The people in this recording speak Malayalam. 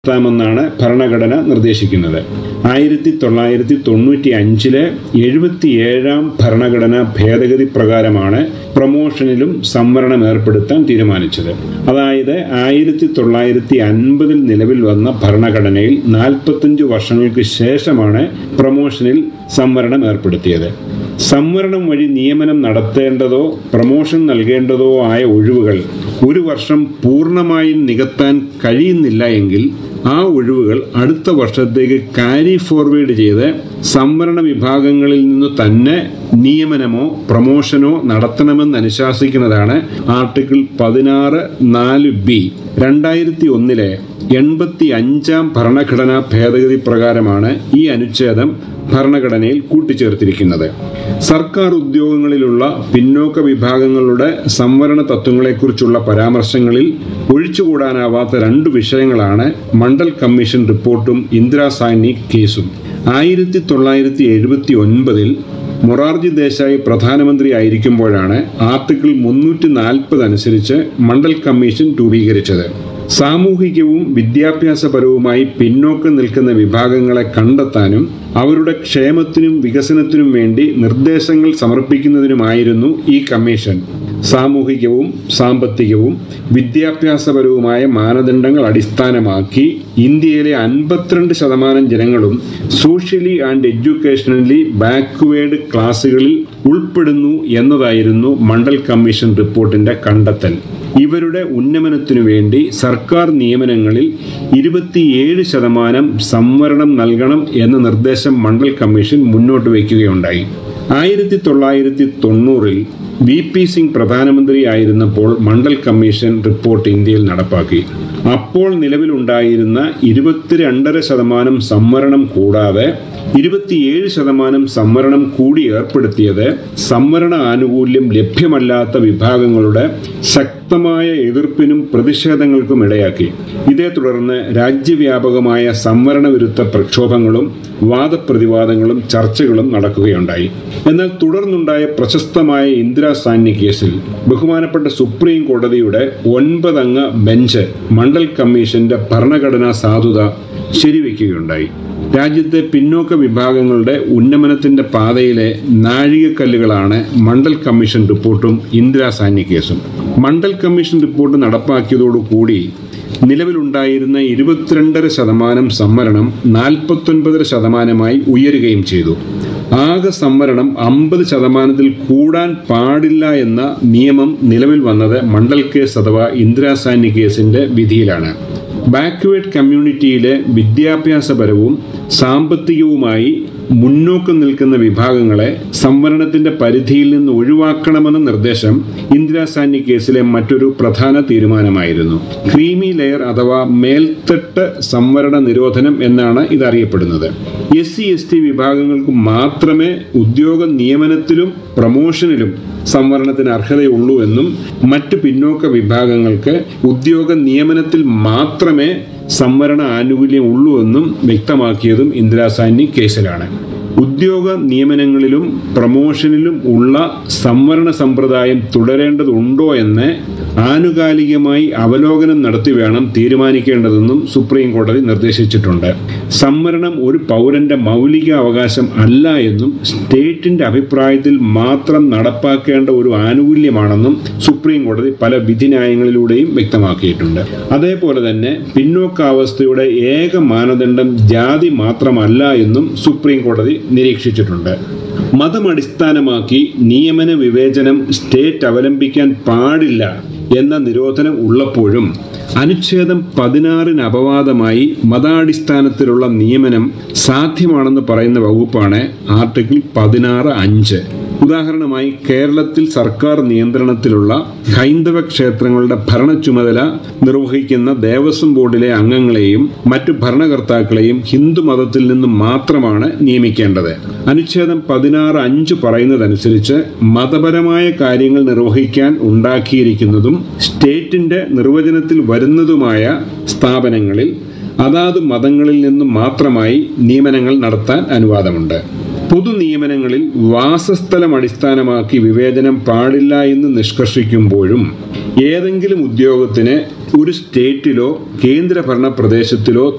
ത്താമെന്നാണ് ഭരണഘടന നിർദ്ദേശിക്കുന്നത് ആയിരത്തി തൊള്ളായിരത്തി തൊണ്ണൂറ്റി അഞ്ചിലെ എഴുപത്തിയേഴാം ഭരണഘടനാ ഭേദഗതി പ്രകാരമാണ് പ്രൊമോഷനിലും സംവരണം ഏർപ്പെടുത്താൻ തീരുമാനിച്ചത് അതായത് ആയിരത്തി തൊള്ളായിരത്തി അൻപതിൽ നിലവിൽ വന്ന ഭരണഘടനയിൽ നാൽപ്പത്തഞ്ച് വർഷങ്ങൾക്ക് ശേഷമാണ് പ്രൊമോഷനിൽ സംവരണം ഏർപ്പെടുത്തിയത് സംവരണം വഴി നിയമനം നടത്തേണ്ടതോ പ്രൊമോഷൻ നൽകേണ്ടതോ ആയ ഒഴിവുകൾ ഒരു വർഷം പൂർണ്ണമായും നികത്താൻ കഴിയുന്നില്ല എങ്കിൽ ആ ഒഴിവുകൾ അടുത്ത വർഷത്തേക്ക് കാരി ഫോർവേഡ് ചെയ്ത് സംവരണ വിഭാഗങ്ങളിൽ നിന്ന് തന്നെ നിയമനമോ പ്രമോഷനോ നടത്തണമെന്ന് അനുശാസിക്കുന്നതാണ് ആർട്ടിക്കിൾ പതിനാറ് നാല് ബി രണ്ടായിരത്തി ഒന്നിലെ എൺപത്തി അഞ്ചാം ഭരണഘടനാ ഭേദഗതി പ്രകാരമാണ് ഈ അനുച്ഛേദം ഭരണഘടനയിൽ കൂട്ടിച്ചേർത്തിരിക്കുന്നത് സർക്കാർ ഉദ്യോഗങ്ങളിലുള്ള പിന്നോക്ക വിഭാഗങ്ങളുടെ സംവരണ തത്വങ്ങളെക്കുറിച്ചുള്ള പരാമർശങ്ങളിൽ ഒഴിച്ചുകൂടാനാവാത്ത രണ്ട് വിഷയങ്ങളാണ് മണ്ഡൽ കമ്മീഷൻ റിപ്പോർട്ടും ഇന്ദിരാ സാഹ്നി കേസും ആയിരത്തി തൊള്ളായിരത്തി എഴുപത്തി ഒൻപതിൽ മൊറാർജി ദേശായി പ്രധാനമന്ത്രി ആയിരിക്കുമ്പോഴാണ് ആർട്ടിക്കിൾ മുന്നൂറ്റി നാൽപ്പത് അനുസരിച്ച് മണ്ഡൽ കമ്മീഷൻ രൂപീകരിച്ചത് സാമൂഹികവും വിദ്യാഭ്യാസപരവുമായി പിന്നോക്കം നിൽക്കുന്ന വിഭാഗങ്ങളെ കണ്ടെത്താനും അവരുടെ ക്ഷേമത്തിനും വികസനത്തിനും വേണ്ടി നിർദ്ദേശങ്ങൾ സമർപ്പിക്കുന്നതിനുമായിരുന്നു ഈ കമ്മീഷൻ സാമൂഹികവും സാമ്പത്തികവും വിദ്യാഭ്യാസപരവുമായ മാനദണ്ഡങ്ങൾ അടിസ്ഥാനമാക്കി ഇന്ത്യയിലെ അൻപത്തിരണ്ട് ശതമാനം ജനങ്ങളും സോഷ്യലി ആൻഡ് എഡ്യൂക്കേഷണലി ബാക്ക്വേർഡ് ക്ലാസുകളിൽ ഉൾപ്പെടുന്നു എന്നതായിരുന്നു മണ്ഡൽ കമ്മീഷൻ റിപ്പോർട്ടിന്റെ കണ്ടെത്തൽ ഇവരുടെ ഉന്നമനത്തിനു വേണ്ടി സർക്കാർ നിയമനങ്ങളിൽ ഇരുപത്തിയേഴ് ശതമാനം സംവരണം നൽകണം എന്ന നിർദ്ദേശം മണ്ഡൽ കമ്മീഷൻ മുന്നോട്ട് വയ്ക്കുകയുണ്ടായി ആയിരത്തി തൊള്ളായിരത്തി തൊണ്ണൂറിൽ വി പി സിംഗ് പ്രധാനമന്ത്രിയായിരുന്നപ്പോൾ മണ്ഡൽ കമ്മീഷൻ റിപ്പോർട്ട് ഇന്ത്യയിൽ നടപ്പാക്കി അപ്പോൾ നിലവിലുണ്ടായിരുന്ന ഇരുപത്തിരണ്ടര ശതമാനം സംവരണം കൂടാതെ ഇരുപത്തിയേഴ് ശതമാനം സംവരണം കൂടി ഏർപ്പെടുത്തിയത് സംവരണ ആനുകൂല്യം ലഭ്യമല്ലാത്ത വിഭാഗങ്ങളുടെ ശക്തമായ എതിർപ്പിനും പ്രതിഷേധങ്ങൾക്കും ഇടയാക്കി ഇതേ തുടർന്ന് രാജ്യവ്യാപകമായ സംവരണ വിരുദ്ധ പ്രക്ഷോഭങ്ങളും വാദപ്രതിവാദങ്ങളും ചർച്ചകളും നടക്കുകയുണ്ടായി എന്നാൽ തുടർന്നുണ്ടായ പ്രശസ്തമായ ഇന്ദിരാ സാഹ്നി കേസിൽ ബഹുമാനപ്പെട്ട സുപ്രീം കോടതിയുടെ ഒൻപതംഗ ബെഞ്ച് മണ്ഡൽ കമ്മീഷന്റെ ഭരണഘടനാ സാധുത ശരിവെക്കുകയുണ്ടായി രാജ്യത്തെ പിന്നോക്ക വിഭാഗങ്ങളുടെ ഉന്നമനത്തിന്റെ പാതയിലെ നാഴികക്കല്ലുകളാണ് മണ്ഡൽ കമ്മീഷൻ റിപ്പോർട്ടും ഇന്ദിരാ സാഹ്നി കേസും മണ്ഡൽ കമ്മീഷൻ റിപ്പോർട്ട് നടപ്പാക്കിയതോടുകൂടി നിലവിലുണ്ടായിരുന്ന ഇരുപത്തിരണ്ടര ശതമാനം സംവരണം നാൽപ്പത്തൊൻപതര ശതമാനമായി ഉയരുകയും ചെയ്തു ആകെ സംവരണം അമ്പത് ശതമാനത്തിൽ കൂടാൻ പാടില്ല എന്ന നിയമം നിലവിൽ വന്നത് മണ്ഡൽ കേസ് അഥവാ ഇന്ദിരാ സാഹ്നി കേസിന്റെ വിധിയിലാണ് ബാക്ക്വേർഡ് കമ്മ്യൂണിറ്റിയിലെ വിദ്യാഭ്യാസപരവും സാമ്പത്തികവുമായി മുന്നോക്കം നിൽക്കുന്ന വിഭാഗങ്ങളെ സംവരണത്തിന്റെ പരിധിയിൽ നിന്ന് ഒഴിവാക്കണമെന്ന നിർദ്ദേശം ഇന്ദിരാ സാഹ്നി കേസിലെ മറ്റൊരു പ്രധാന തീരുമാനമായിരുന്നു ക്രീമി ലെയർ അഥവാ മേൽത്തട്ട് സംവരണ നിരോധനം എന്നാണ് ഇത് അറിയപ്പെടുന്നത് എസ് സി എസ് ടി വിഭാഗങ്ങൾക്ക് മാത്രമേ ഉദ്യോഗ നിയമനത്തിലും പ്രമോഷനിലും സംവരണത്തിന് അർഹതയുള്ളൂ എന്നും മറ്റ് പിന്നോക്ക വിഭാഗങ്ങൾക്ക് ഉദ്യോഗ നിയമനത്തിൽ മാത്രമേ സംവരണ ആനുകൂല്യം ഉള്ളൂ എന്നും വ്യക്തമാക്കിയതും ഇന്ദിരാ സാഹ്നി കേസിലാണ് ഉദ്യോഗ നിയമനങ്ങളിലും പ്രമോഷനിലും ഉള്ള സംവരണ സമ്പ്രദായം തുടരേണ്ടതുണ്ടോ എന്ന് ആനുകാലികമായി അവലോകനം നടത്തി വേണം തീരുമാനിക്കേണ്ടതെന്നും സുപ്രീം കോടതി നിർദ്ദേശിച്ചിട്ടുണ്ട് സംവരണം ഒരു പൗരന്റെ മൗലിക അവകാശം അല്ല എന്നും സ്റ്റേറ്റിന്റെ അഭിപ്രായത്തിൽ മാത്രം നടപ്പാക്കേണ്ട ഒരു ആനുകൂല്യമാണെന്നും സുപ്രീം കോടതി പല വിധിന്യായങ്ങളിലൂടെയും വ്യക്തമാക്കിയിട്ടുണ്ട് അതേപോലെ തന്നെ പിന്നോക്കാവസ്ഥയുടെ ഏക മാനദണ്ഡം ജാതി മാത്രമല്ല എന്നും സുപ്രീം കോടതി നിരീക്ഷിച്ചിട്ടുണ്ട് മതമടിസ്ഥാനമാക്കി നിയമന വിവേചനം സ്റ്റേറ്റ് അവലംബിക്കാൻ പാടില്ല എന്ന നിരോധനം ഉള്ളപ്പോഴും അനുച്ഛേദം പതിനാറിന് അപവാദമായി മതാടിസ്ഥാനത്തിലുള്ള നിയമനം സാധ്യമാണെന്ന് പറയുന്ന വകുപ്പാണ് ആർട്ടിക്കിൾ പതിനാറ് അഞ്ച് ഉദാഹരണമായി കേരളത്തിൽ സർക്കാർ നിയന്ത്രണത്തിലുള്ള ഹൈന്ദവ ക്ഷേത്രങ്ങളുടെ ഭരണ ചുമതല നിർവഹിക്കുന്ന ദേവസ്വം ബോർഡിലെ അംഗങ്ങളെയും മറ്റു ഭരണകർത്താക്കളെയും ഹിന്ദു മതത്തിൽ നിന്ന് മാത്രമാണ് നിയമിക്കേണ്ടത് അനുച്ഛേദം പതിനാറ് അഞ്ച് പറയുന്നതനുസരിച്ച് മതപരമായ കാര്യങ്ങൾ നിർവഹിക്കാൻ ഉണ്ടാക്കിയിരിക്കുന്നതും സ്റ്റേറ്റിന്റെ നിർവചനത്തിൽ വരുന്നതുമായ സ്ഥാപനങ്ങളിൽ അതാത് മതങ്ങളിൽ നിന്നും മാത്രമായി നിയമനങ്ങൾ നടത്താൻ അനുവാദമുണ്ട് പൊതു നിയമനങ്ങളിൽ വാസസ്ഥലം അടിസ്ഥാനമാക്കി വിവേചനം പാടില്ല എന്ന് നിഷ്കർഷിക്കുമ്പോഴും ഏതെങ്കിലും ഉദ്യോഗത്തിന് ഒരു സ്റ്റേറ്റിലോ കേന്ദ്രഭരണ പ്രദേശത്തിലോ